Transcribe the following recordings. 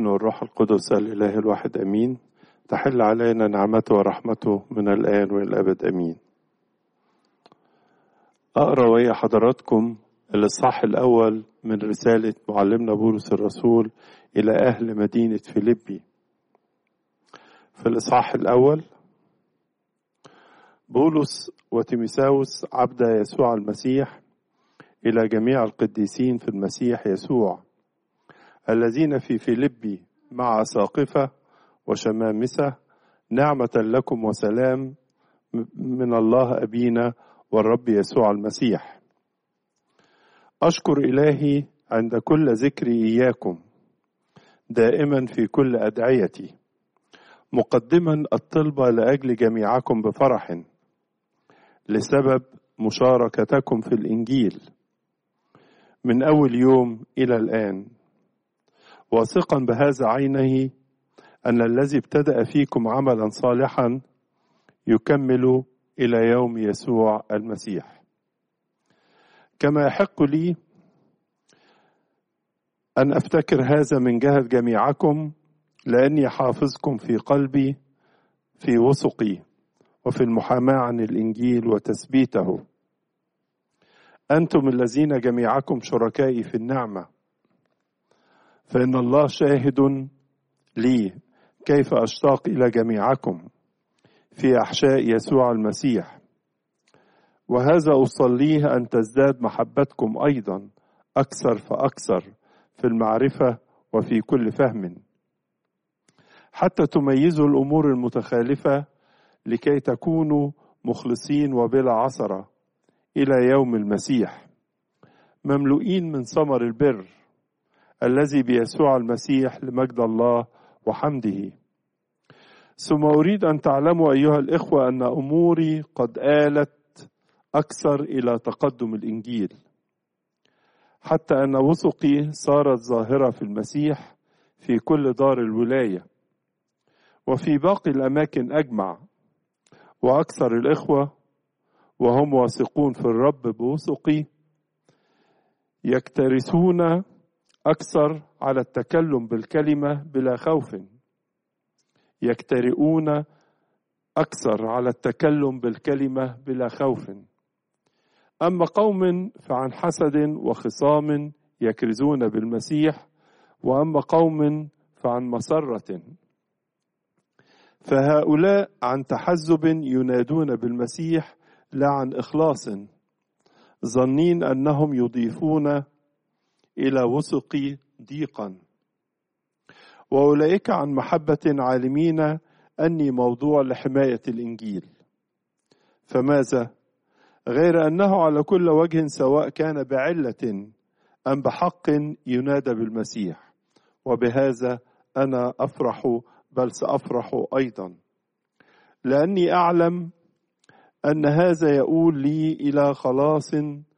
والروح القدس الإله الواحد أمين تحل علينا نعمته ورحمته من الآن والأبد أمين أقرأ ويا حضراتكم الإصحاح الأول من رسالة معلمنا بولس الرسول إلى أهل مدينة فيليبي في الإصحاح الأول بولس وتيميساوس عبد يسوع المسيح إلى جميع القديسين في المسيح يسوع الذين في فيلبي مع ساقفة وشمامسة نعمة لكم وسلام من الله أبينا والرب يسوع المسيح أشكر إلهي عند كل ذكر إياكم دائما في كل أدعيتي مقدما الطلبة لأجل جميعكم بفرح لسبب مشاركتكم في الإنجيل من أول يوم إلى الآن واثقا بهذا عينه أن الذي ابتدأ فيكم عملا صالحا يكمل إلى يوم يسوع المسيح كما يحق لي أن أفتكر هذا من جهة جميعكم لأني حافظكم في قلبي في وثقي وفي المحاماة عن الإنجيل وتثبيته أنتم الذين جميعكم شركائي في النعمة فإن الله شاهد لي كيف أشتاق إلى جميعكم في أحشاء يسوع المسيح وهذا أصليه أن تزداد محبتكم أيضا أكثر فأكثر في المعرفة وفي كل فهم حتى تميزوا الأمور المتخالفة لكي تكونوا مخلصين وبلا عثرة إلى يوم المسيح مملوئين من ثمر البر الذي بيسوع المسيح لمجد الله وحمده ثم أريد أن تعلموا أيها الإخوة أن أموري قد آلت أكثر إلى تقدم الإنجيل حتى أن وثقي صارت ظاهرة في المسيح في كل دار الولاية وفي باقي الأماكن أجمع وأكثر الإخوة وهم واثقون في الرب بوثقي يكترثون أكثر على التكلم بالكلمة بلا خوف يكترئون أكثر على التكلم بالكلمة بلا خوف أما قوم فعن حسد وخصام يكرزون بالمسيح وأما قوم فعن مسرة فهؤلاء عن تحزب ينادون بالمسيح لا عن إخلاص ظنين أنهم يضيفون إلى وثقي ضيقا وأولئك عن محبة عالمين أني موضوع لحماية الإنجيل فماذا؟ غير أنه على كل وجه سواء كان بعلة أم بحق ينادى بالمسيح وبهذا أنا أفرح بل سأفرح أيضا لأني أعلم أن هذا يقول لي إلى خلاص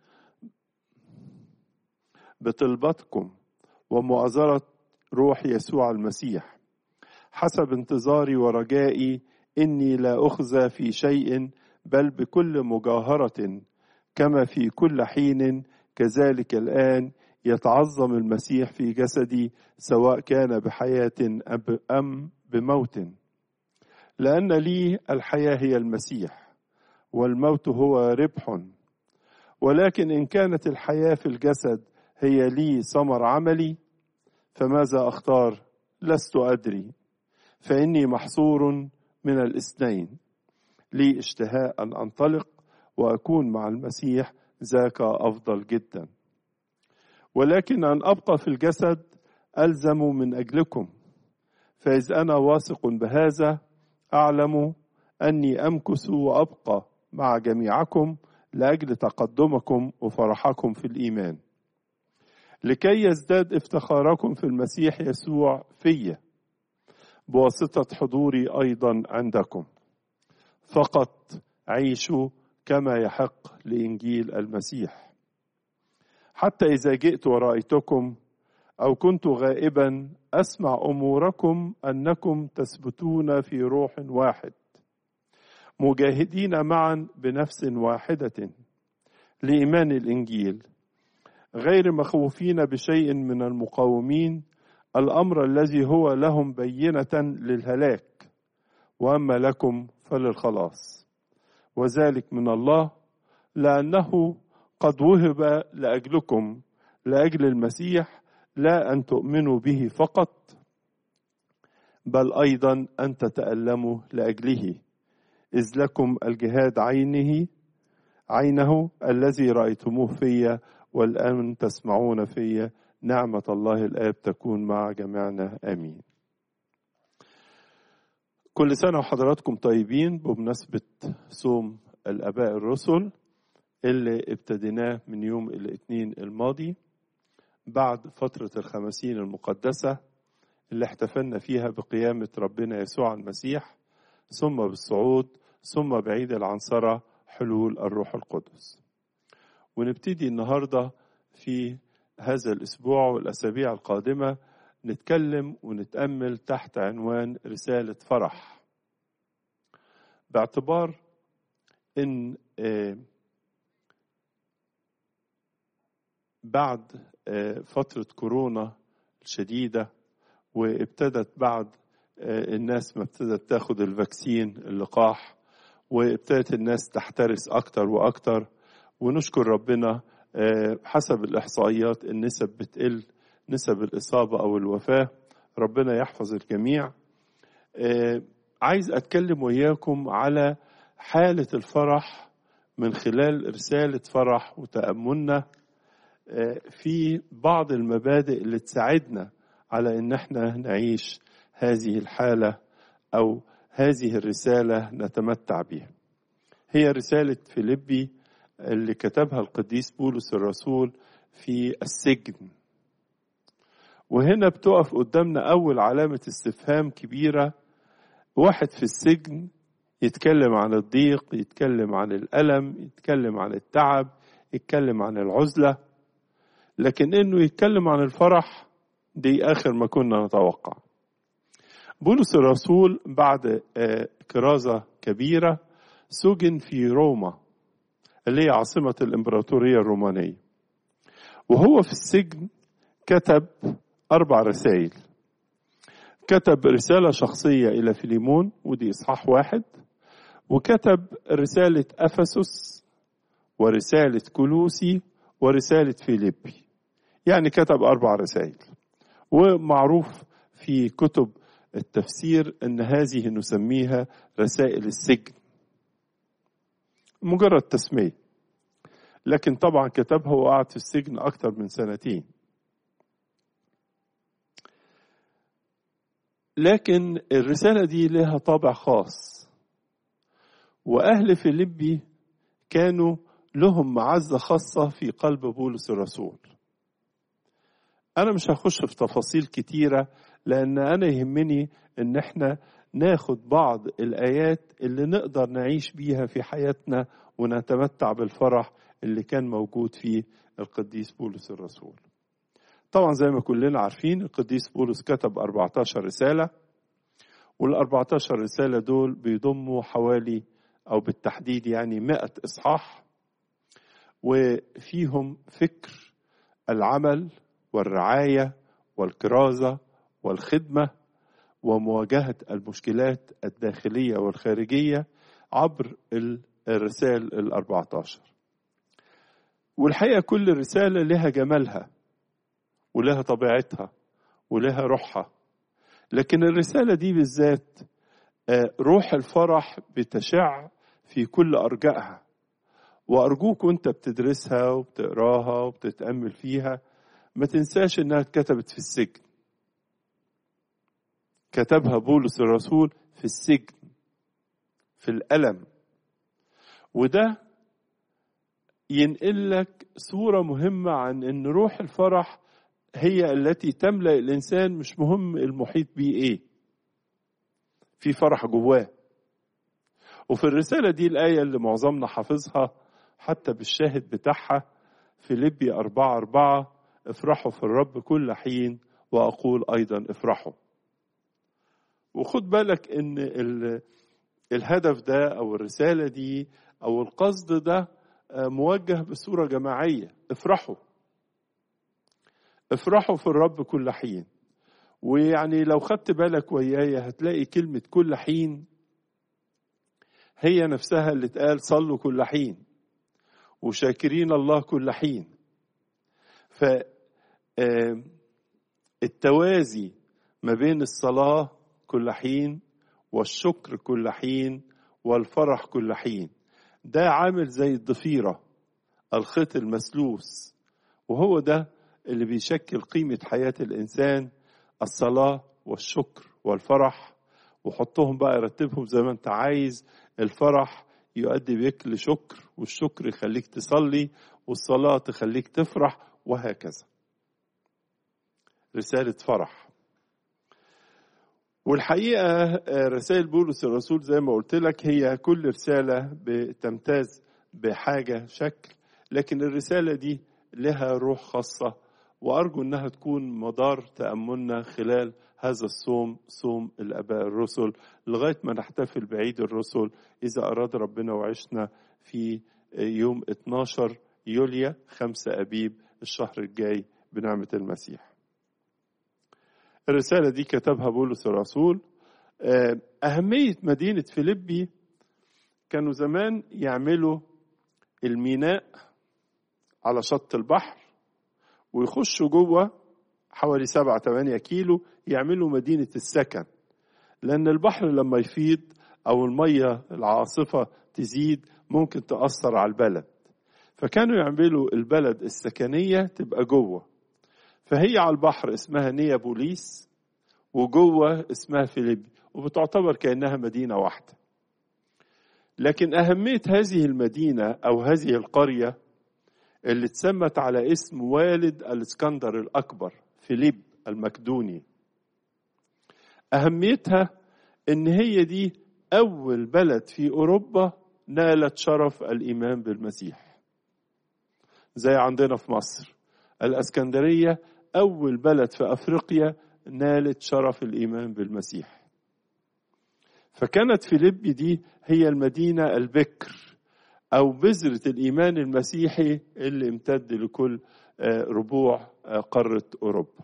بطلبتكم ومؤازرة روح يسوع المسيح حسب انتظاري ورجائي إني لا أخزى في شيء بل بكل مجاهرة كما في كل حين كذلك الآن يتعظم المسيح في جسدي سواء كان بحياة أم بموت لأن لي الحياة هي المسيح والموت هو ربح ولكن إن كانت الحياة في الجسد هي لي ثمر عملي فماذا أختار لست أدري فإني محصور من الاثنين لي اشتهاء أن أنطلق وأكون مع المسيح ذاك أفضل جدا ولكن أن أبقى في الجسد ألزم من أجلكم فإذ أنا واثق بهذا أعلم أني أمكث وأبقى مع جميعكم لأجل تقدمكم وفرحكم في الإيمان لكي يزداد افتخاركم في المسيح يسوع في بواسطة حضوري أيضا عندكم فقط عيشوا كما يحق لإنجيل المسيح حتى إذا جئت ورأيتكم أو كنت غائبا أسمع أموركم أنكم تثبتون في روح واحد مجاهدين معا بنفس واحدة لإيمان الإنجيل غير مخوفين بشيء من المقاومين الأمر الذي هو لهم بينة للهلاك وأما لكم فللخلاص وذلك من الله لأنه قد وهب لأجلكم لأجل المسيح لا أن تؤمنوا به فقط بل أيضا أن تتألموا لأجله إذ لكم الجهاد عينه عينه الذي رأيتموه في والآن تسمعون في نعمة الله الآب تكون مع جميعنا آمين كل سنة وحضراتكم طيبين بمناسبة صوم الآباء الرسل اللي ابتديناه من يوم الاثنين الماضي بعد فترة الخمسين المقدسة اللي احتفلنا فيها بقيامة ربنا يسوع المسيح ثم بالصعود ثم بعيد العنصرة حلول الروح القدس ونبتدي النهاردة في هذا الأسبوع والأسابيع القادمة نتكلم ونتأمل تحت عنوان رسالة فرح باعتبار إن بعد فترة كورونا الشديدة وابتدت بعد الناس ما ابتدت تاخد الفاكسين اللقاح وابتدت الناس تحترس أكتر وأكتر ونشكر ربنا حسب الإحصائيات النسب بتقل نسب الإصابة أو الوفاة ربنا يحفظ الجميع عايز أتكلم وياكم على حالة الفرح من خلال رسالة فرح وتأملنا في بعض المبادئ اللي تساعدنا على ان احنا نعيش هذه الحاله او هذه الرساله نتمتع بها. هي رساله فيليبي اللي كتبها القديس بولس الرسول في السجن. وهنا بتقف قدامنا اول علامه استفهام كبيره واحد في السجن يتكلم عن الضيق، يتكلم عن الالم، يتكلم عن التعب، يتكلم عن العزله. لكن انه يتكلم عن الفرح دي اخر ما كنا نتوقع بولس الرسول بعد كرازة كبيرة سجن في روما اللي هي عاصمة الإمبراطورية الرومانية وهو في السجن كتب أربع رسائل كتب رسالة شخصية إلى فيليمون ودي إصحاح واحد وكتب رسالة أفسس ورسالة كلوسي ورسالة فيليبي يعني كتب أربع رسائل ومعروف في كتب التفسير أن هذه نسميها رسائل السجن مجرد تسمية لكن طبعا كتبها وقعد في السجن أكثر من سنتين لكن الرسالة دي لها طابع خاص وأهل فيليبي كانوا لهم معزة خاصة في قلب بولس الرسول أنا مش هخش في تفاصيل كتيرة لأن أنا يهمني إن إحنا ناخد بعض الآيات اللي نقدر نعيش بيها في حياتنا ونتمتع بالفرح اللي كان موجود فيه القديس بولس الرسول. طبعا زي ما كلنا عارفين القديس بولس كتب 14 رسالة وال 14 رسالة دول بيضموا حوالي أو بالتحديد يعني 100 إصحاح وفيهم فكر العمل والرعاية والكرازة والخدمة ومواجهة المشكلات الداخلية والخارجية عبر الرسائل الأربعة عشر والحقيقة كل رسالة لها جمالها ولها طبيعتها ولها روحها لكن الرسالة دي بالذات روح الفرح بتشع في كل أرجائها وأرجوك وأنت بتدرسها وبتقراها وبتتأمل فيها ما تنساش إنها اتكتبت في السجن كتبها بولس الرسول في السجن في الألم وده ينقل لك صورة مهمة عن إن روح الفرح هي التي تملأ الإنسان مش مهم المحيط بيه إيه في فرح جواه وفي الرسالة دي الآية اللي معظمنا حافظها حتى بالشاهد بتاعها في ليبيا أربعة أربعة افرحوا في الرب كل حين وأقول أيضا افرحوا وخد بالك ان الهدف ده او الرساله دي او القصد ده موجه بصوره جماعيه افرحوا افرحوا في الرب كل حين ويعني لو خدت بالك وياي هتلاقي كلمة كل حين هي نفسها اللي اتقال صلوا كل حين وشاكرين الله كل حين ف التوازي ما بين الصلاة كل حين والشكر كل حين والفرح كل حين ده عامل زي الضفيرة الخيط المسلوس وهو ده اللي بيشكل قيمة حياة الإنسان الصلاة والشكر والفرح وحطهم بقى رتبهم زي ما انت عايز الفرح يؤدي بك لشكر والشكر يخليك تصلي والصلاة تخليك تفرح وهكذا رسالة فرح والحقيقة رسائل بولس الرسول زي ما قلت لك هي كل رسالة بتمتاز بحاجة شكل لكن الرسالة دي لها روح خاصة وأرجو أنها تكون مدار تأملنا خلال هذا الصوم صوم الآباء الرسل لغاية ما نحتفل بعيد الرسل إذا أراد ربنا وعشنا في يوم 12 يوليا 5 أبيب الشهر الجاي بنعمة المسيح الرسالة دي كتبها بولس الرسول أهمية مدينة فيليبي كانوا زمان يعملوا الميناء على شط البحر ويخشوا جوه حوالي سبعة تمانية كيلو يعملوا مدينة السكن لأن البحر لما يفيض أو المية العاصفة تزيد ممكن تأثر على البلد فكانوا يعملوا البلد السكنية تبقى جوه فهي على البحر اسمها نيابوليس وجوه اسمها فيليبي وبتعتبر كأنها مدينة واحدة لكن أهمية هذه المدينة أو هذه القرية اللي اتسمت على اسم والد الاسكندر الأكبر فيليب المكدوني أهميتها إن هي دي أول بلد في أوروبا نالت شرف الإيمان بالمسيح زي عندنا في مصر الاسكندرية أول بلد في أفريقيا نالت شرف الإيمان بالمسيح فكانت فيليبي دي هي المدينة البكر أو بذرة الإيمان المسيحي اللي امتد لكل ربوع قارة أوروبا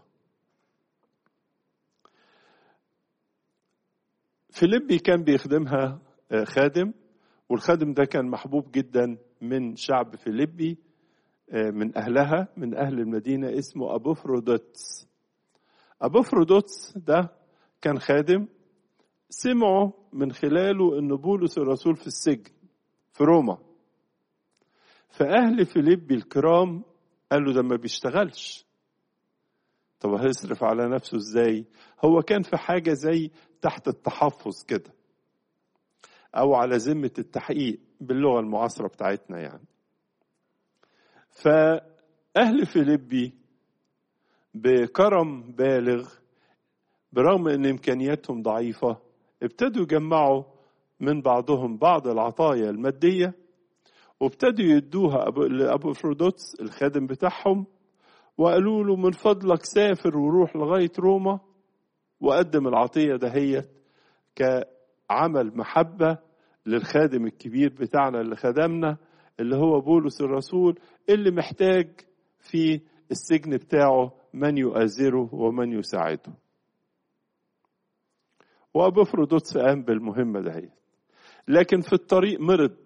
فيليبي كان بيخدمها خادم والخادم ده كان محبوب جدا من شعب فيليبي من أهلها من أهل المدينة اسمه أبوفرودوتس أبوفرودوتس ده كان خادم سمعوا من خلاله أن بولس الرسول في السجن في روما فأهل فيليبي الكرام قالوا ده ما بيشتغلش طب هيصرف على نفسه ازاي هو كان في حاجة زي تحت التحفظ كده أو على ذمة التحقيق باللغة المعاصرة بتاعتنا يعني فأهل فيليبي بكرم بالغ برغم ان امكانياتهم ضعيفه ابتدوا يجمعوا من بعضهم بعض العطايا الماديه وابتدوا يدوها لابو افرودوتس الخادم بتاعهم وقالوا له من فضلك سافر وروح لغايه روما وقدم العطيه دهيت كعمل محبه للخادم الكبير بتاعنا اللي خدمنا اللي هو بولس الرسول اللي محتاج في السجن بتاعه من يؤازره ومن يساعده وابو افرودوتس قام بالمهمه دهيت لكن في الطريق مرض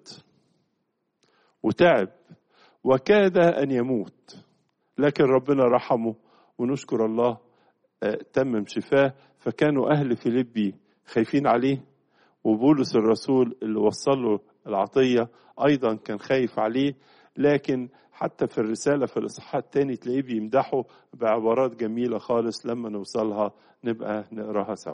وتعب وكاد ان يموت لكن ربنا رحمه ونشكر الله تمم شفاه فكانوا اهل فيليبي خايفين عليه وبولس الرسول اللي وصل له العطيه ايضا كان خايف عليه لكن حتى في الرساله في الاصحاح الثاني تلاقيه بيمدحه بعبارات جميله خالص لما نوصلها نبقى نقراها سوا.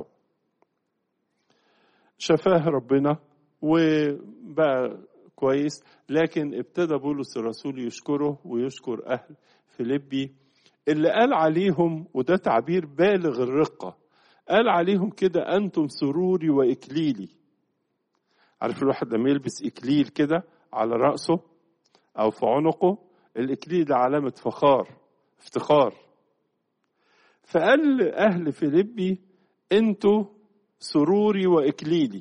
شفاه ربنا وبقى كويس لكن ابتدى بولس الرسول يشكره ويشكر اهل فيليبي اللي قال عليهم وده تعبير بالغ الرقه قال عليهم كده انتم سروري واكليلي عارف الواحد لما يلبس اكليل كده على راسه او في عنقه الاكليل ده علامه فخار افتخار فقال اهل فيليبي انتوا سروري واكليلي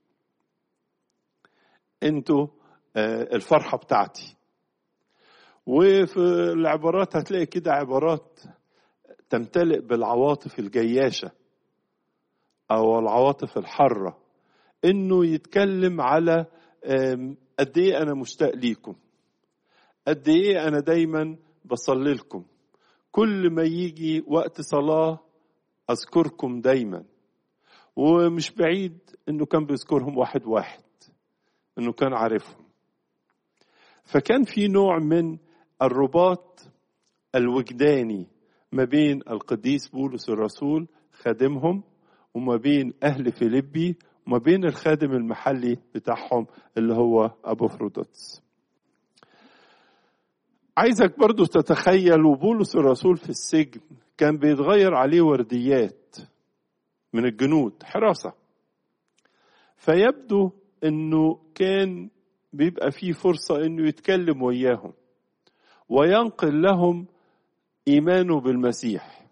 انتوا الفرحه بتاعتي وفي العبارات هتلاقي كده عبارات تمتلئ بالعواطف الجياشة أو العواطف الحارة إنه يتكلم على قد إيه أنا مشتاق ليكم قد إيه أنا دايما بصلي لكم كل ما يجي وقت صلاة أذكركم دايما ومش بعيد إنه كان بيذكرهم واحد واحد إنه كان عارفهم فكان في نوع من الرباط الوجداني ما بين القديس بولس الرسول خادمهم وما بين أهل فيليبي وما بين الخادم المحلي بتاعهم اللي هو أبو فرودوتس عايزك برضو تتخيل وبولس الرسول في السجن كان بيتغير عليه ورديات من الجنود حراسة فيبدو انه كان بيبقى فيه فرصة انه يتكلم وياهم وينقل لهم ايمانه بالمسيح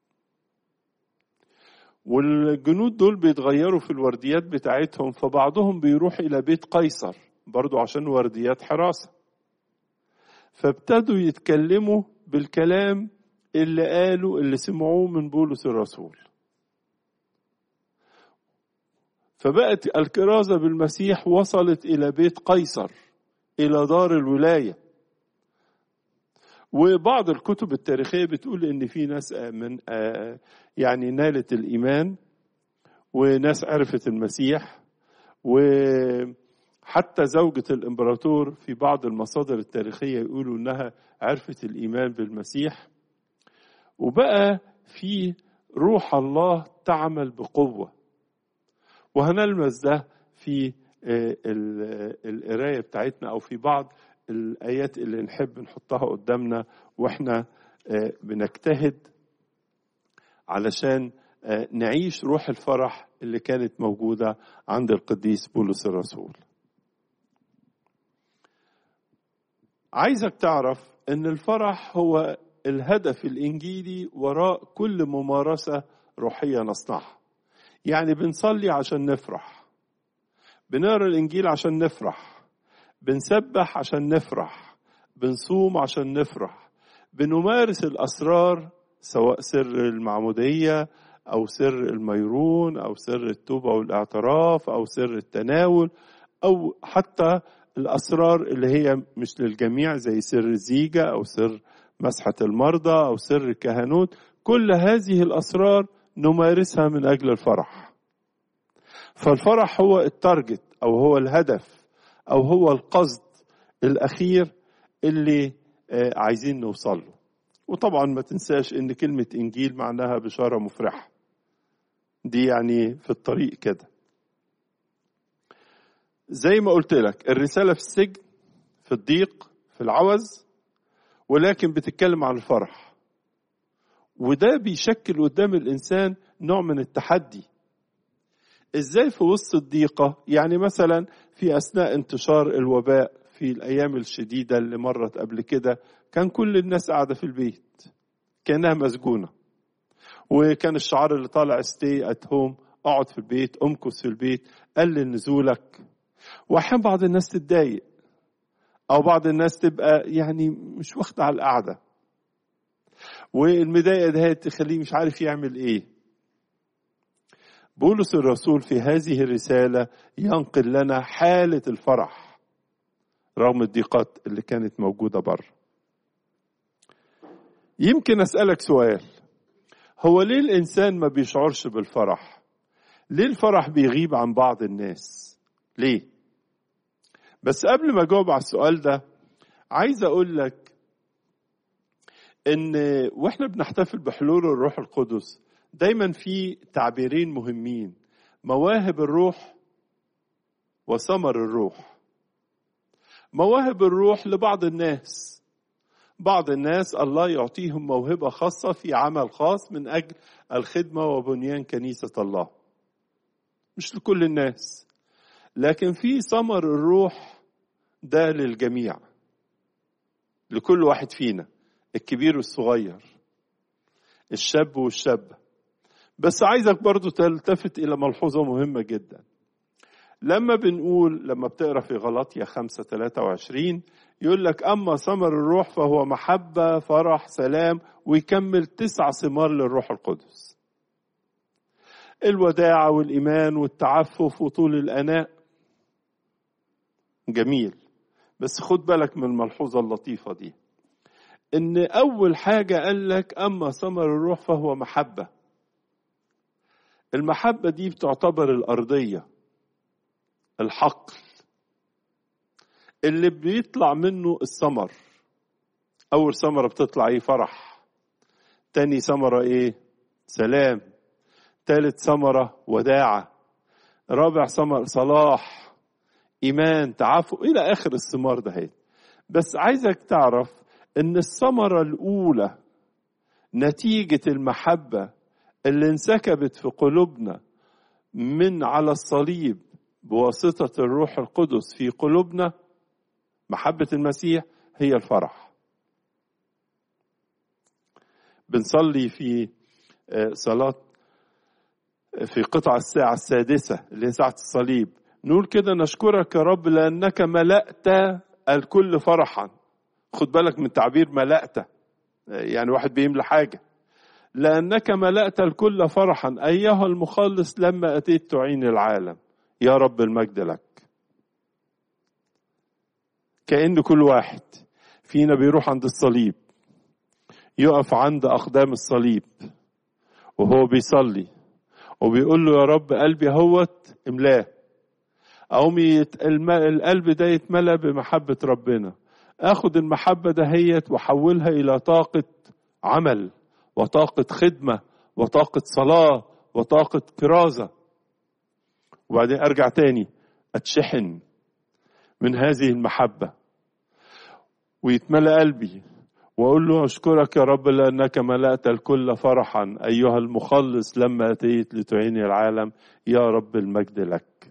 والجنود دول بيتغيروا في الورديات بتاعتهم فبعضهم بيروح الى بيت قيصر برضو عشان ورديات حراسة فابتدوا يتكلموا بالكلام اللي قالوا اللي سمعوه من بولس الرسول فبقت الكرازة بالمسيح وصلت إلى بيت قيصر إلى دار الولاية وبعض الكتب التاريخية بتقول إن في ناس من يعني نالت الإيمان وناس عرفت المسيح وحتى زوجة الإمبراطور في بعض المصادر التاريخية يقولوا إنها عرفت الإيمان بالمسيح وبقى في روح الله تعمل بقوة وهنلمس ده في القراية بتاعتنا أو في بعض الآيات اللي نحب نحطها قدامنا وإحنا بنجتهد علشان نعيش روح الفرح اللي كانت موجودة عند القديس بولس الرسول عايزك تعرف ان الفرح هو الهدف الانجيلي وراء كل ممارسه روحيه نصنعها يعني بنصلي عشان نفرح بنقرا الانجيل عشان نفرح بنسبح عشان نفرح بنصوم عشان نفرح بنمارس الاسرار سواء سر المعموديه او سر الميرون او سر التوبه والاعتراف او سر التناول او حتى الاسرار اللي هي مش للجميع زي سر الزيجه او سر مسحه المرضى او سر الكهنوت كل هذه الاسرار نمارسها من اجل الفرح فالفرح هو التارجت او هو الهدف او هو القصد الاخير اللي عايزين نوصل له وطبعا ما تنساش ان كلمه انجيل معناها بشاره مفرحه دي يعني في الطريق كده زي ما قلت لك الرساله في السجن في الضيق في العوز ولكن بتتكلم عن الفرح وده بيشكل قدام الانسان نوع من التحدي ازاي في وسط الضيقه يعني مثلا في اثناء انتشار الوباء في الايام الشديده اللي مرت قبل كده كان كل الناس قاعده في البيت كانها مسجونه وكان الشعار اللي طالع ستي ات هوم اقعد في البيت امكث في البيت قلل نزولك واحيانا بعض الناس تتضايق او بعض الناس تبقى يعني مش واخده على القعده والمضايقه ده تخليه مش عارف يعمل ايه بولس الرسول في هذه الرساله ينقل لنا حاله الفرح رغم الضيقات اللي كانت موجوده بره يمكن اسالك سؤال هو ليه الانسان ما بيشعرش بالفرح ليه الفرح بيغيب عن بعض الناس ليه بس قبل ما اجاوب على السؤال ده عايز اقول لك ان واحنا بنحتفل بحلول الروح القدس دايما في تعبيرين مهمين مواهب الروح وثمر الروح مواهب الروح لبعض الناس بعض الناس الله يعطيهم موهبة خاصة في عمل خاص من أجل الخدمة وبنيان كنيسة الله مش لكل الناس لكن في ثمر الروح ده للجميع لكل واحد فينا الكبير والصغير الشاب والشابة بس عايزك برضو تلتفت إلى ملحوظة مهمة جدا لما بنقول لما بتقرا في غلطية 5 23 يقول لك أما ثمر الروح فهو محبة فرح سلام ويكمل تسع ثمار للروح القدس الوداعة والإيمان والتعفف وطول الأناء جميل بس خد بالك من الملحوظة اللطيفة دي إن أول حاجة قال لك أما ثمر الروح فهو محبة المحبة دي بتعتبر الأرضية الحقل اللي بيطلع منه الثمر أول ثمرة بتطلع إيه فرح تاني ثمرة إيه سلام تالت ثمرة وداعة رابع ثمر صلاح إيمان تعافؤ إلى آخر الثمار ده هي. بس عايزك تعرف إن الثمرة الأولى نتيجة المحبة اللي انسكبت في قلوبنا من على الصليب بواسطة الروح القدس في قلوبنا محبة المسيح هي الفرح بنصلي في صلاة في قطع الساعة السادسة اللي هي ساعة الصليب نقول كده نشكرك يا رب لأنك ملأت الكل فرحا خد بالك من تعبير ملأت يعني واحد بيملى حاجة لأنك ملأت الكل فرحا أيها المخلص لما أتيت تعين العالم يا رب المجد لك كأن كل واحد فينا بيروح عند الصليب يقف عند أقدام الصليب وهو بيصلي وبيقول له يا رب قلبي هوت املاه أقوم القلب ده يتملى بمحبة ربنا اخد المحبة دهيت واحولها الى طاقة عمل وطاقة خدمة وطاقة صلاة وطاقة كرازة وبعدين ارجع تاني اتشحن من هذه المحبة ويتملى قلبي واقول له اشكرك يا رب لانك ملأت الكل فرحا ايها المخلص لما اتيت لتعيني العالم يا رب المجد لك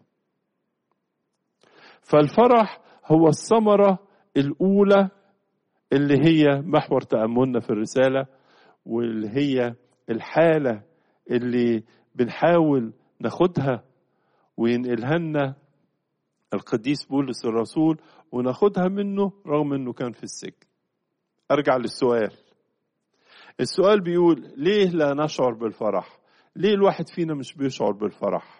فالفرح هو الثمره الأولى اللي هي محور تأملنا في الرسالة واللي هي الحالة اللي بنحاول ناخدها وينقلها لنا القديس بولس الرسول وناخدها منه رغم انه كان في السجن. ارجع للسؤال. السؤال بيقول ليه لا نشعر بالفرح؟ ليه الواحد فينا مش بيشعر بالفرح؟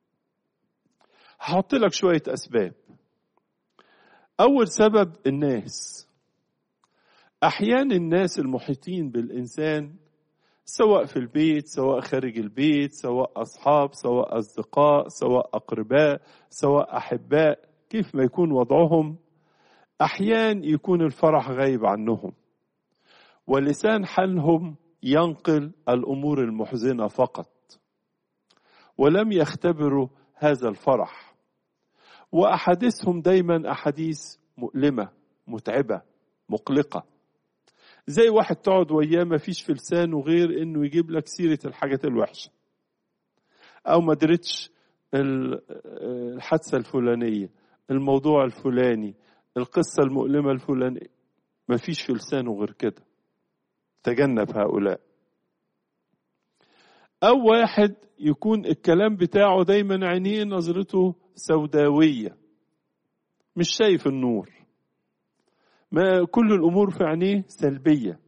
هحط لك شوية أسباب. أول سبب الناس أحيانا الناس المحيطين بالإنسان سواء في البيت سواء خارج البيت سواء أصحاب سواء أصدقاء سواء أقرباء سواء أحباء كيف ما يكون وضعهم أحيانا يكون الفرح غايب عنهم ولسان حالهم ينقل الأمور المحزنة فقط ولم يختبروا هذا الفرح واحاديثهم دايما احاديث مؤلمه متعبه مقلقه زي واحد تقعد وياه ما فيش في لسانه غير انه يجيب لك سيره الحاجات الوحشه او ما درتش الحادثه الفلانيه الموضوع الفلاني القصه المؤلمه الفلانيه ما فيش في لسانه غير كده تجنب هؤلاء او واحد يكون الكلام بتاعه دايما عينيه نظرته سوداوية مش شايف النور ما كل الأمور في عينيه سلبية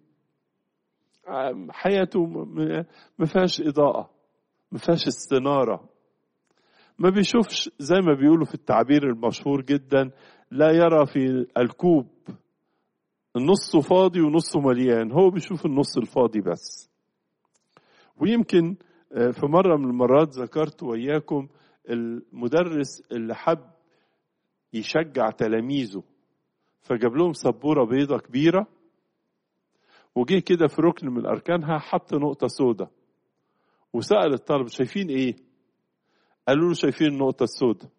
حياته ما فيهاش إضاءة ما فيهاش استنارة ما بيشوفش زي ما بيقولوا في التعبير المشهور جدا لا يرى في الكوب نصه فاضي ونصه مليان هو بيشوف النص الفاضي بس ويمكن في مرة من المرات ذكرت وإياكم المدرس اللي حب يشجع تلاميذه فجاب لهم سبورة بيضة كبيرة وجه كده في ركن من أركانها حط نقطة سودة وسأل الطلبة شايفين إيه؟ قالوا له شايفين النقطة السوداء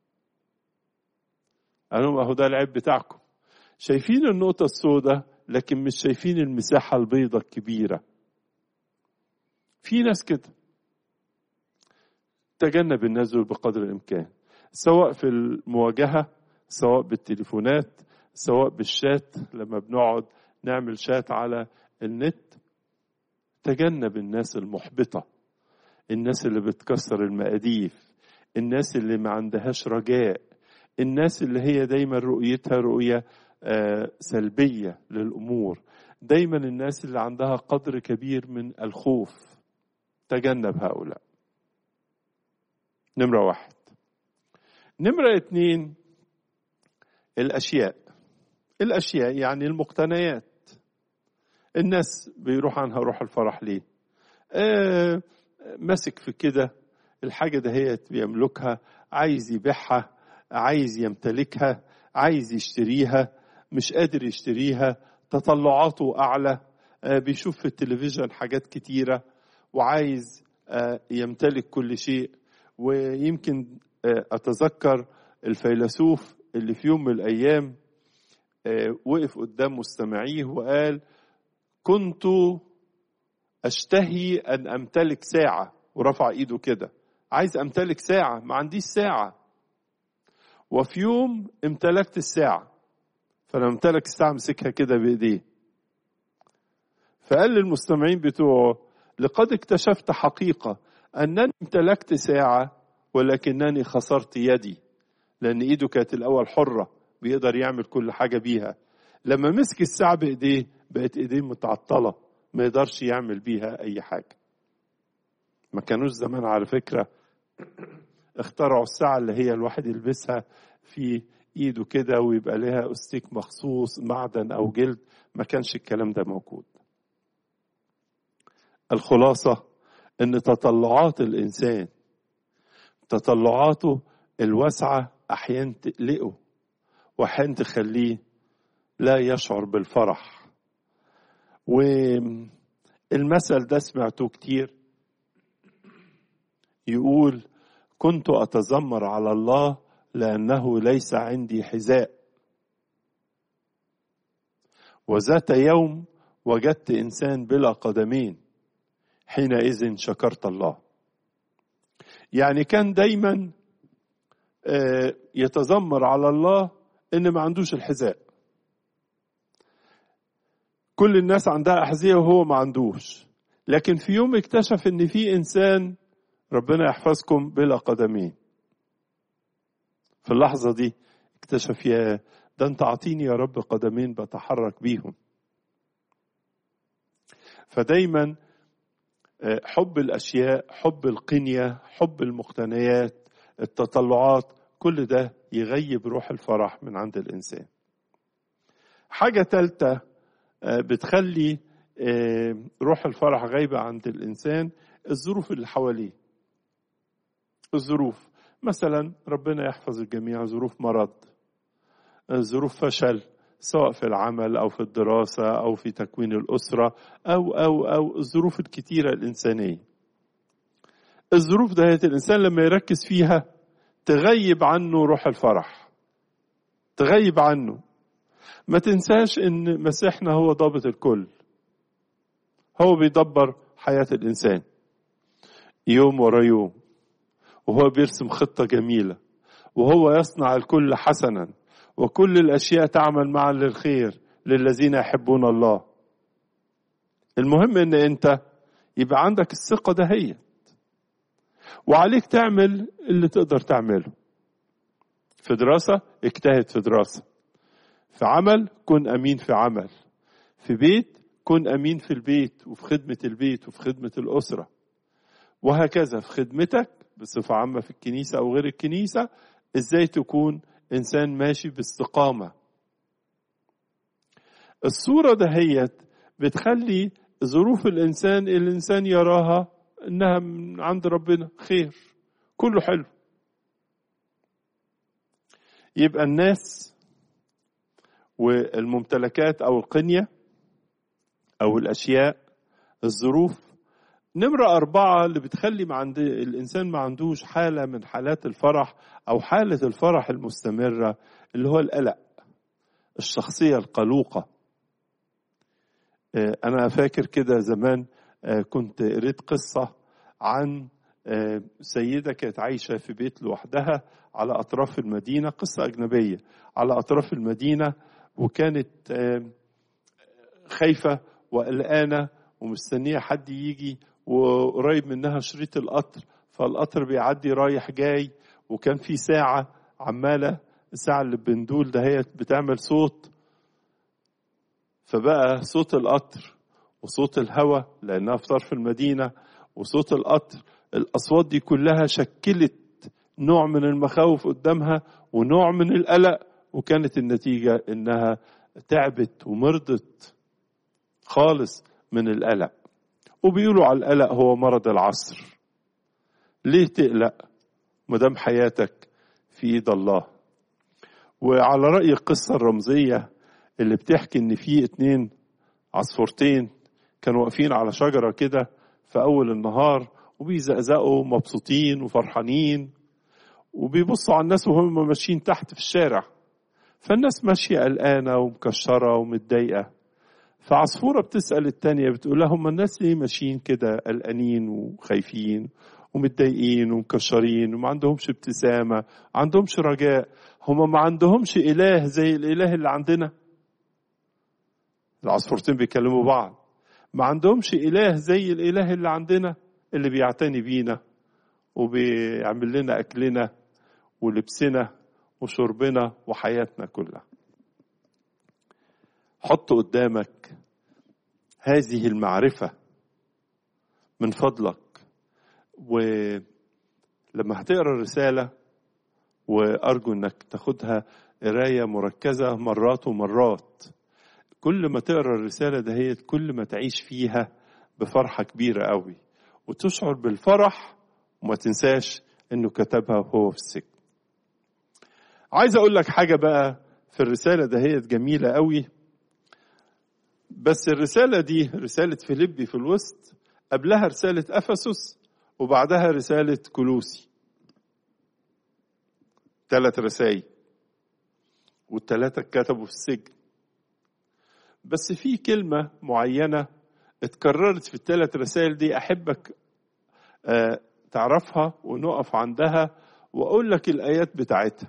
قال لهم أهو ده العيب بتاعكم شايفين النقطة السوداء لكن مش شايفين المساحة البيضة الكبيرة في ناس كده تجنب النزول بقدر الامكان سواء في المواجهه سواء بالتليفونات سواء بالشات لما بنقعد نعمل شات على النت تجنب الناس المحبطه الناس اللي بتكسر المقاديف الناس اللي ما عندهاش رجاء الناس اللي هي دايما رؤيتها رؤية سلبية للأمور دايما الناس اللي عندها قدر كبير من الخوف تجنب هؤلاء نمرة واحد نمرة اتنين الأشياء الأشياء يعني المقتنيات الناس بيروح عنها روح الفرح ليه آه ماسك في كده الحاجة دهيت بيملكها عايز يبيعها عايز يمتلكها عايز يشتريها مش قادر يشتريها تطلعاته أعلى آه بيشوف في التلفزيون حاجات كتيرة وعايز آه يمتلك كل شيء ويمكن آه أتذكر الفيلسوف اللي في يوم من الأيام وقف قدام مستمعيه وقال كنت أشتهي أن أمتلك ساعة ورفع إيده كده عايز أمتلك ساعة ما عنديش ساعة وفي يوم امتلكت الساعة فلما امتلك الساعة مسكها كده بإيديه فقال للمستمعين بتوعه لقد اكتشفت حقيقة أنني امتلكت ساعة ولكنني خسرت يدي لأن إيده كانت الأول حرة بيقدر يعمل كل حاجة بيها لما مسك الساعة بإيديه بقت إيديه متعطلة ما يقدرش يعمل بيها أي حاجة ما كانوش زمان على فكرة اخترعوا الساعة اللي هي الواحد يلبسها في ايده كده ويبقى لها استيك مخصوص معدن او جلد ما كانش الكلام ده موجود الخلاصة ان تطلعات الانسان تطلعاته الواسعة احيانا تقلقه واحيانا تخليه لا يشعر بالفرح والمثل ده سمعته كتير يقول كنت اتذمر على الله لانه ليس عندي حذاء وذات يوم وجدت انسان بلا قدمين حينئذ شكرت الله يعني كان دايما يتذمر على الله ان ما عندوش الحذاء كل الناس عندها احذيه وهو ما عندوش لكن في يوم اكتشف ان في انسان ربنا يحفظكم بلا قدمين في اللحظة دي اكتشف يا ده انت اعطيني يا رب قدمين بتحرك بيهم فدايما حب الاشياء حب القنية حب المقتنيات التطلعات كل ده يغيب روح الفرح من عند الانسان حاجة ثالثة بتخلي روح الفرح غايبة عند الانسان الظروف اللي حواليه الظروف مثلا ربنا يحفظ الجميع ظروف مرض ظروف فشل سواء في العمل او في الدراسه او في تكوين الاسره او او او الظروف الكتيره الانسانيه الظروف دهيت الانسان لما يركز فيها تغيب عنه روح الفرح تغيب عنه ما تنساش ان مسيحنا هو ضابط الكل هو بيدبر حياه الانسان يوم ورا يوم وهو بيرسم خطة جميلة وهو يصنع الكل حسنا وكل الأشياء تعمل معا للخير للذين يحبون الله المهم ان انت يبقى عندك الثقة دهيت وعليك تعمل اللي تقدر تعمله في دراسة اجتهد في دراسة في عمل كن أمين في عمل في بيت كن أمين في البيت وفي خدمة البيت وفي خدمة الأسرة وهكذا في خدمتك بصفة عامة في الكنيسة أو غير الكنيسة إزاي تكون إنسان ماشي باستقامة الصورة دهيت بتخلي ظروف الإنسان الإنسان يراها إنها من عند ربنا خير كله حلو يبقى الناس والممتلكات أو القنية أو الأشياء الظروف نمرة أربعة اللي بتخلي ما عند الإنسان ما عندوش حالة من حالات الفرح أو حالة الفرح المستمرة اللي هو القلق الشخصية القلوقة أنا فاكر كده زمان كنت قريت قصة عن سيدة كانت عايشة في بيت لوحدها على أطراف المدينة قصة أجنبية على أطراف المدينة وكانت خايفة وقلقانة ومستنية حد يجي وقريب منها شريط القطر فالقطر بيعدي رايح جاي وكان في ساعة عمالة الساعة اللي بندول ده هي بتعمل صوت فبقى صوت القطر وصوت الهواء لأنها في طرف المدينة وصوت القطر الأصوات دي كلها شكلت نوع من المخاوف قدامها ونوع من القلق وكانت النتيجة إنها تعبت ومرضت خالص من القلق وبيقولوا على القلق هو مرض العصر ليه تقلق مدام حياتك في ايد الله وعلى رأي القصة الرمزية اللي بتحكي ان في اتنين عصفورتين كانوا واقفين على شجرة كده في أول النهار وبيزقزقوا مبسوطين وفرحانين وبيبصوا على الناس وهم ماشيين تحت في الشارع فالناس ماشية قلقانة ومكشرة ومتضايقة فعصفورة بتسأل التانية بتقول لهم الناس ليه ماشيين كده قلقانين وخايفين ومتضايقين ومكشرين وما عندهمش ابتسامة ما عندهمش رجاء هم ما عندهمش إله زي الإله اللي عندنا العصفورتين بيكلموا بعض ما عندهمش إله زي الإله اللي عندنا اللي بيعتني بينا وبيعمل لنا أكلنا ولبسنا وشربنا وحياتنا كلها حط قدامك هذه المعرفة من فضلك ولما هتقرا الرسالة وأرجو إنك تاخدها قراية مركزة مرات ومرات كل ما تقرا الرسالة دهيت كل ما تعيش فيها بفرحة كبيرة قوي وتشعر بالفرح وما تنساش إنه كتبها وهو في السجن عايز أقول لك حاجة بقى في الرسالة دهيت جميلة قوي بس الرسالة دي رسالة فيليبي في الوسط قبلها رسالة أفسس وبعدها رسالة كلوسي ثلاث رسائل والثلاثة اتكتبوا في السجن بس في كلمة معينة اتكررت في الثلاث رسائل دي أحبك آه تعرفها ونقف عندها وأقول لك الآيات بتاعتها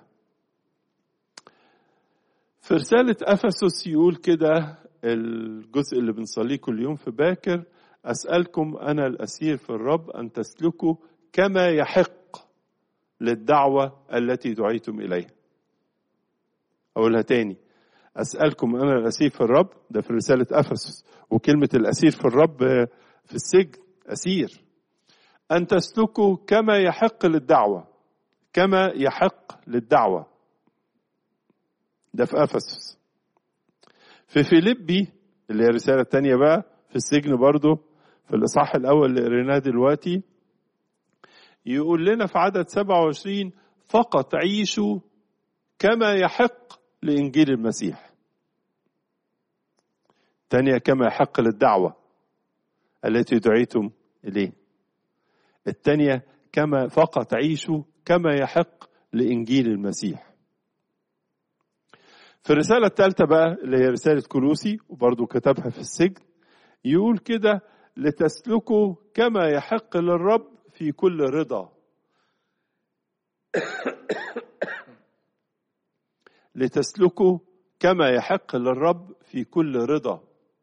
في رسالة أفسس يقول كده الجزء اللي بنصليه كل يوم في باكر أسألكم أنا الأسير في الرب أن تسلكوا كما يحق للدعوة التي دعيتم إليها أقولها تاني أسألكم أنا الأسير في الرب ده في رسالة أفسس وكلمة الأسير في الرب في السجن أسير أن تسلكوا كما يحق للدعوة كما يحق للدعوة ده في أفسس في فيليبي اللي هي الرسالة الثانية بقى في السجن برضه في الإصحاح الأول اللي قريناه دلوقتي يقول لنا في عدد 27 فقط عيشوا كما يحق لإنجيل المسيح الثانية كما يحق للدعوة التي دعيتم إليه الثانية كما فقط عيشوا كما يحق لإنجيل المسيح في الرسالة الثالثة بقى اللي هي رسالة كلوسي وبرضه كتبها في السجن يقول كده لتسلكوا كما يحق للرب في كل رضا لتسلكوا كما يحق للرب في كل رضا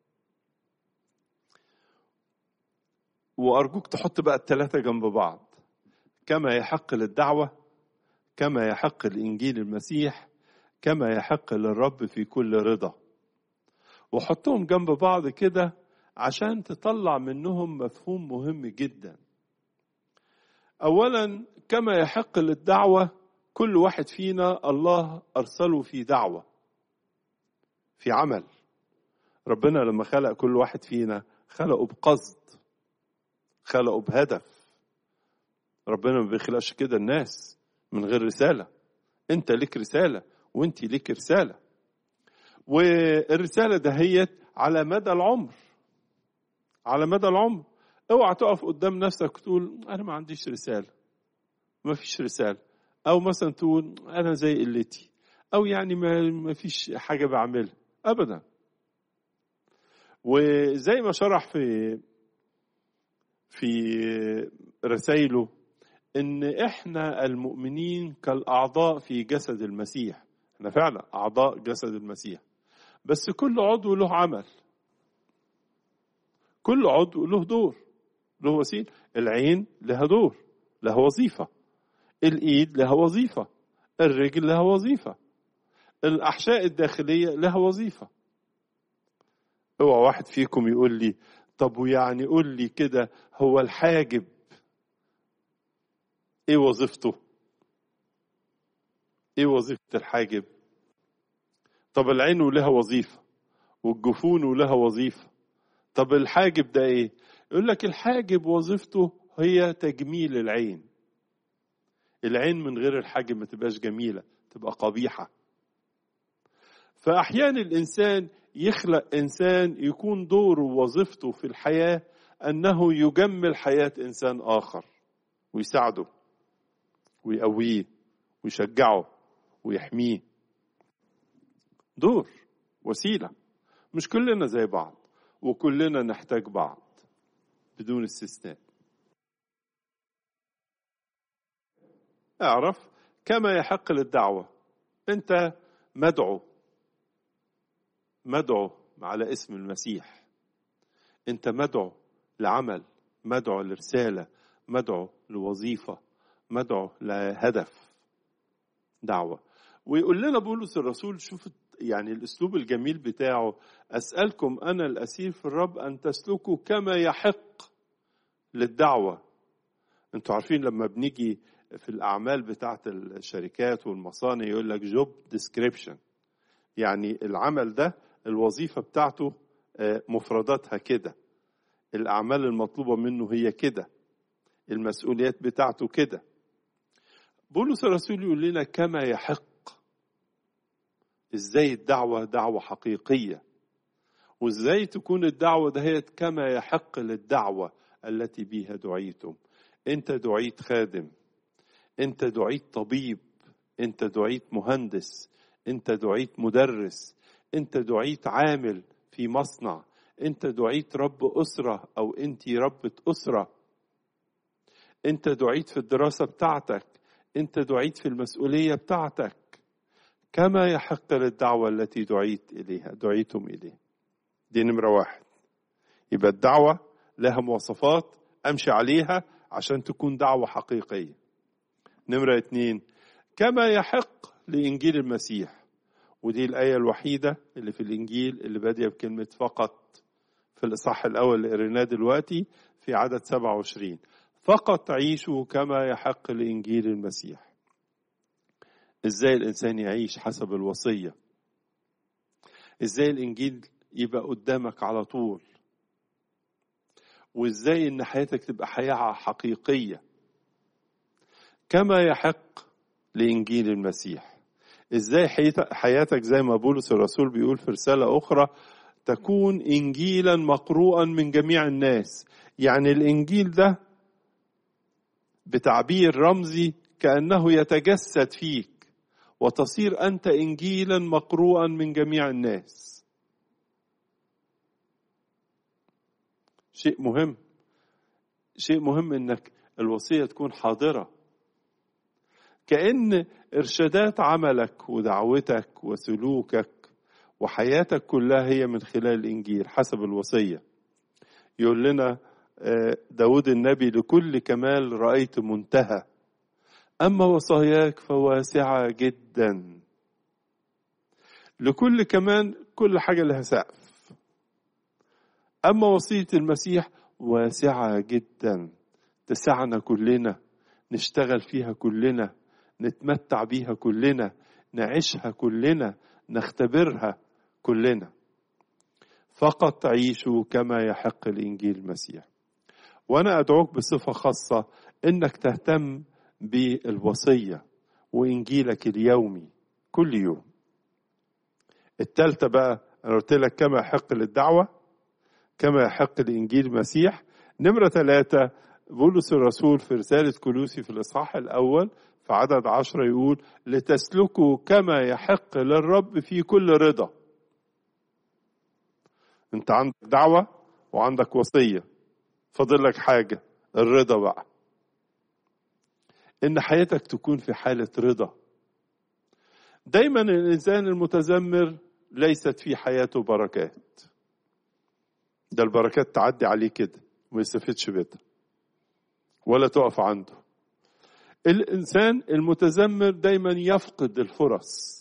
وأرجوك تحط بقى الثلاثة جنب بعض كما يحق للدعوة كما يحق لإنجيل المسيح كما يحق للرب في كل رضا وحطهم جنب بعض كده عشان تطلع منهم مفهوم مهم جدا اولا كما يحق للدعوه كل واحد فينا الله ارسله في دعوه في عمل ربنا لما خلق كل واحد فينا خلقه بقصد خلقه بهدف ربنا ما بيخلقش كده الناس من غير رساله انت ليك رساله وانت ليك رساله والرساله دهيت على مدى العمر على مدى العمر اوعى تقف قدام نفسك وتقول انا ما عنديش رساله ما فيش رساله او مثلا تقول انا زي قلتي او يعني ما ما فيش حاجه بعملها ابدا وزي ما شرح في في رسائله ان احنا المؤمنين كالاعضاء في جسد المسيح احنا فعلا اعضاء جسد المسيح بس كل عضو له عمل كل عضو له دور له وسيله العين لها دور لها وظيفه الإيد لها وظيفة الرجل لها وظيفة الأحشاء الداخلية لها وظيفة اوعى واحد فيكم يقول لي طب ويعني قول لي كده هو الحاجب ايه وظيفته ايه وظيفة الحاجب طب العين لها وظيفة والجفون لها وظيفة طب الحاجب ده ايه يقول لك الحاجب وظيفته هي تجميل العين العين من غير الحاجب ما تبقاش جميلة تبقى قبيحة فأحيانا الإنسان يخلق إنسان يكون دوره ووظيفته في الحياة أنه يجمل حياة إنسان آخر ويساعده ويقويه ويشجعه ويحميه دور وسيلة مش كلنا زي بعض وكلنا نحتاج بعض بدون استثناء اعرف كما يحق للدعوة انت مدعو مدعو على اسم المسيح انت مدعو لعمل مدعو لرسالة مدعو لوظيفة مدعو لهدف دعوة ويقول لنا بولس الرسول شوف يعني الاسلوب الجميل بتاعه اسالكم انا الاسير في الرب ان تسلكوا كما يحق للدعوه انتوا عارفين لما بنيجي في الاعمال بتاعه الشركات والمصانع يقول لك جوب ديسكريبشن يعني العمل ده الوظيفه بتاعته مفرداتها كده الاعمال المطلوبه منه هي كده المسؤوليات بتاعته كده بولس الرسول يقول لنا كما يحق ازاي الدعوة دعوة حقيقية وازاي تكون الدعوة دهيت كما يحق للدعوة التي بها دعيتم انت دعيت خادم انت دعيت طبيب انت دعيت مهندس انت دعيت مدرس انت دعيت عامل في مصنع انت دعيت رب اسره او انت ربة اسره انت دعيت في الدراسه بتاعتك انت دعيت في المسؤوليه بتاعتك كما يحق للدعوه التي دعيت اليها دعيتم اليه دي نمره واحد يبقى الدعوه لها مواصفات امشي عليها عشان تكون دعوه حقيقيه نمره اتنين كما يحق لانجيل المسيح ودي الآية الوحيدة اللي في الإنجيل اللي بادية بكلمة فقط في الإصحاح الأول اللي قريناه دلوقتي في عدد 27 فقط عيشوا كما يحق لإنجيل المسيح إزاي الإنسان يعيش حسب الوصية إزاي الإنجيل يبقى قدامك على طول وإزاي إن حياتك تبقى حياة حقيقية كما يحق لإنجيل المسيح ازاي حياتك زي ما بولس الرسول بيقول في رسالة أخرى تكون إنجيلا مقروءا من جميع الناس يعني الإنجيل ده بتعبير رمزي كأنه يتجسد فيك وتصير أنت إنجيلا مقروءا من جميع الناس شيء مهم شيء مهم انك الوصية تكون حاضرة كأن إرشادات عملك ودعوتك وسلوكك وحياتك كلها هي من خلال الإنجيل حسب الوصية يقول لنا داود النبي لكل كمال رأيت منتهى أما وصاياك فواسعة جدا لكل كمان كل حاجة لها سقف أما وصية المسيح واسعة جدا تسعنا كلنا نشتغل فيها كلنا نتمتع بيها كلنا نعيشها كلنا نختبرها كلنا فقط عيشوا كما يحق الانجيل المسيح وانا ادعوك بصفه خاصه انك تهتم بالوصيه وانجيلك اليومي كل يوم التالتة بقى انا قلت لك كما يحق للدعوه كما يحق لانجيل المسيح نمره ثلاثه بولس الرسول في رسالة كلوسي في الإصحاح الأول في عدد عشرة يقول لتسلكوا كما يحق للرب في كل رضا انت عندك دعوة وعندك وصية فاضل لك حاجة الرضا بقى ان حياتك تكون في حالة رضا دايما الانسان المتذمر ليست في حياته بركات ده البركات تعدي عليه كده وما يستفدش بيتها ولا تقف عنده الإنسان المتذمر دايما يفقد الفرص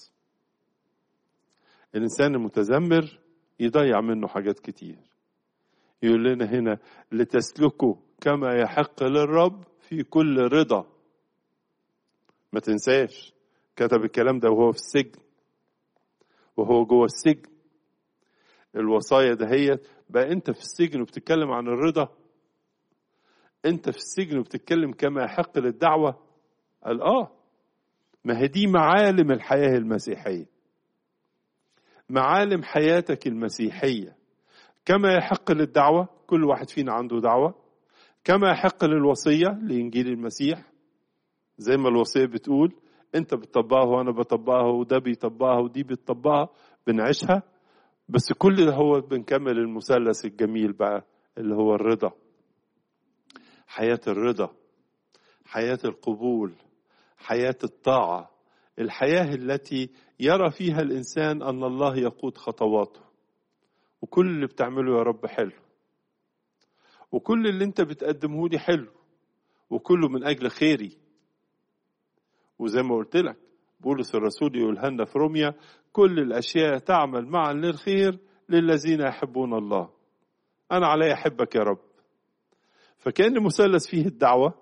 الإنسان المتذمر يضيع منه حاجات كتير يقول لنا هنا لتسلكوا كما يحق للرب في كل رضا ما تنساش كتب الكلام ده وهو في السجن وهو جوه السجن الوصايا دهيت بقى انت في السجن وبتتكلم عن الرضا انت في السجن وبتتكلم كما يحق للدعوه قال اه ما هي دي معالم الحياه المسيحيه معالم حياتك المسيحيه كما يحق للدعوه كل واحد فينا عنده دعوه كما يحق للوصيه لانجيل المسيح زي ما الوصيه بتقول انت بتطبقها وانا بطبقها وده بيطبقها ودي بتطبقها بنعيشها بس كل ده هو بنكمل المثلث الجميل بقى اللي هو الرضا حياة الرضا حياة القبول حياة الطاعة الحياة التي يرى فيها الإنسان أن الله يقود خطواته وكل اللي بتعمله يا رب حلو وكل اللي انت بتقدمه لي حلو وكله من أجل خيري وزي ما قلت لك بولس الرسول يقولها لنا في روميا كل الأشياء تعمل معا للخير للذين يحبون الله أنا علي أحبك يا رب فكأن مثلث فيه الدعوة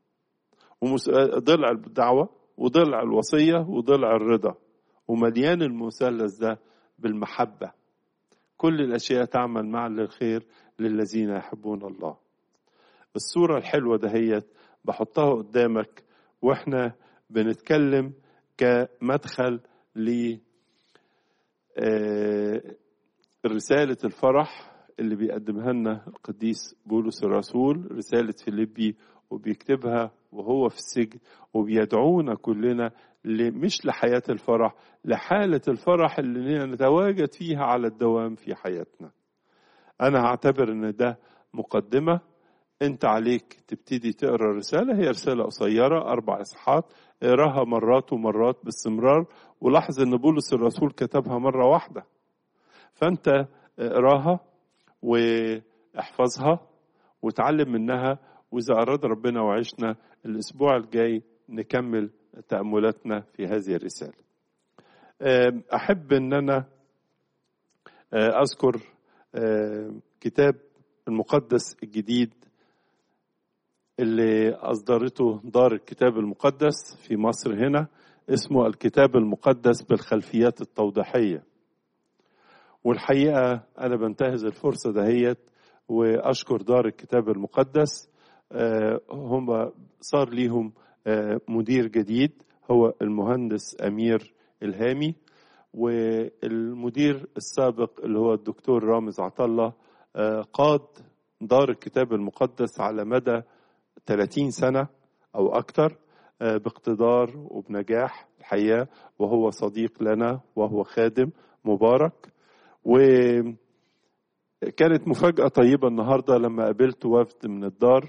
وضلع الدعوة وضلع الوصية وضلع الرضا ومليان المثلث ده بالمحبة كل الأشياء تعمل معا للخير للذين يحبون الله الصورة الحلوة دهيت بحطها قدامك واحنا بنتكلم كمدخل ل رسالة الفرح اللي بيقدمها لنا القديس بولس الرسول رسالة فيليبي وبيكتبها وهو في السجن وبيدعونا كلنا مش لحياة الفرح لحالة الفرح اللي نتواجد فيها على الدوام في حياتنا أنا هعتبر إن ده مقدمة أنت عليك تبتدي تقرأ الرسالة هي رسالة قصيرة أربع إصحاحات اقراها مرات ومرات باستمرار ولاحظ ان بولس الرسول كتبها مره واحده فانت اقراها واحفظها وتعلم منها واذا اراد ربنا وعشنا الاسبوع الجاي نكمل تاملاتنا في هذه الرساله احب ان انا اذكر كتاب المقدس الجديد اللي أصدرته دار الكتاب المقدس في مصر هنا اسمه الكتاب المقدس بالخلفيات التوضيحية والحقيقة أنا بنتهز الفرصة دهيت وأشكر دار الكتاب المقدس هم صار ليهم مدير جديد هو المهندس أمير الهامي والمدير السابق اللي هو الدكتور رامز عطلة قاد دار الكتاب المقدس على مدى 30 سنة أو أكثر باقتدار وبنجاح الحقيقة وهو صديق لنا وهو خادم مبارك وكانت مفاجأة طيبة النهاردة لما قابلت وفد من الدار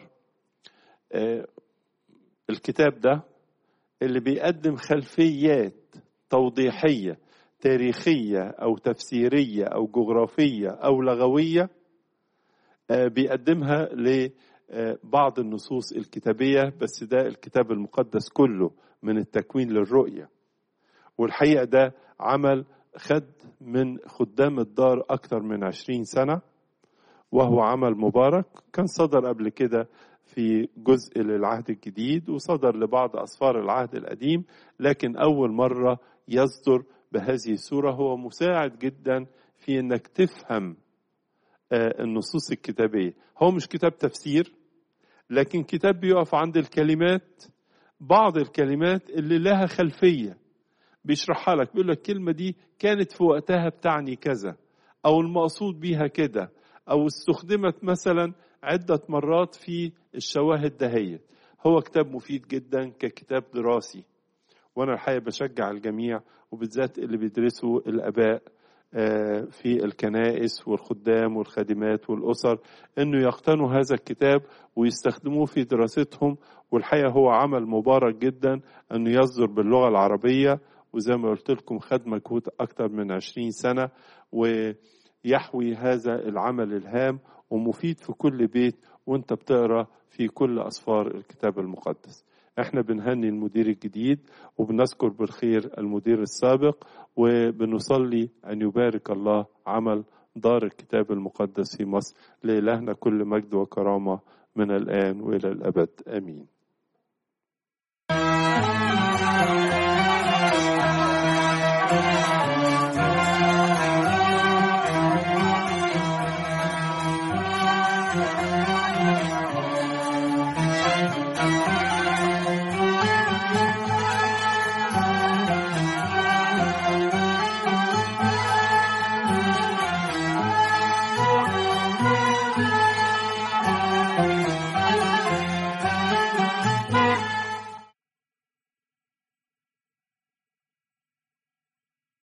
الكتاب ده اللي بيقدم خلفيات توضيحية تاريخية أو تفسيرية أو جغرافية أو لغوية بيقدمها ل بعض النصوص الكتابية بس ده الكتاب المقدس كله من التكوين للرؤية والحقيقة ده عمل خد من خدام الدار أكثر من عشرين سنة وهو عمل مبارك كان صدر قبل كده في جزء للعهد الجديد وصدر لبعض أسفار العهد القديم لكن أول مرة يصدر بهذه الصورة هو مساعد جدا في أنك تفهم النصوص الكتابية هو مش كتاب تفسير لكن كتاب بيقف عند الكلمات بعض الكلمات اللي لها خلفية بيشرحها لك بيقول لك الكلمة دي كانت في وقتها بتعني كذا أو المقصود بيها كده أو استخدمت مثلا عدة مرات في الشواهد دهيت هو كتاب مفيد جدا ككتاب دراسي وأنا الحقيقة بشجع الجميع وبالذات اللي بيدرسوا الآباء في الكنائس والخدام والخادمات والأسر أنه يقتنوا هذا الكتاب ويستخدموه في دراستهم والحقيقة هو عمل مبارك جدا أنه يصدر باللغة العربية وزي ما قلت لكم خد مجهود أكثر من عشرين سنة ويحوي هذا العمل الهام ومفيد في كل بيت وانت بتقرا في كل أسفار الكتاب المقدس احنا بنهني المدير الجديد وبنذكر بالخير المدير السابق وبنصلي ان يبارك الله عمل دار الكتاب المقدس في مصر لإلهنا كل مجد وكرامة من الآن وإلى الأبد آمين